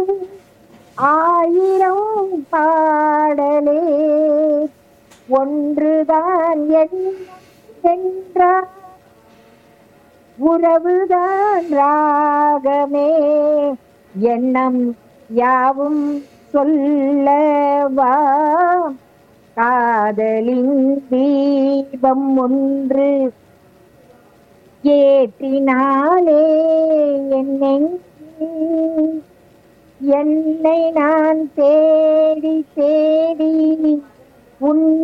ஆயிரம் பாடலே ஒன்றுதான் என்றார் உறவுதான் ராகமே எண்ணம் யாவும் சொல்லவா காதலின் தீபம் ஒன்று ஏற்றினாலே என்னை என்னை நான் தேடி தேடி உன்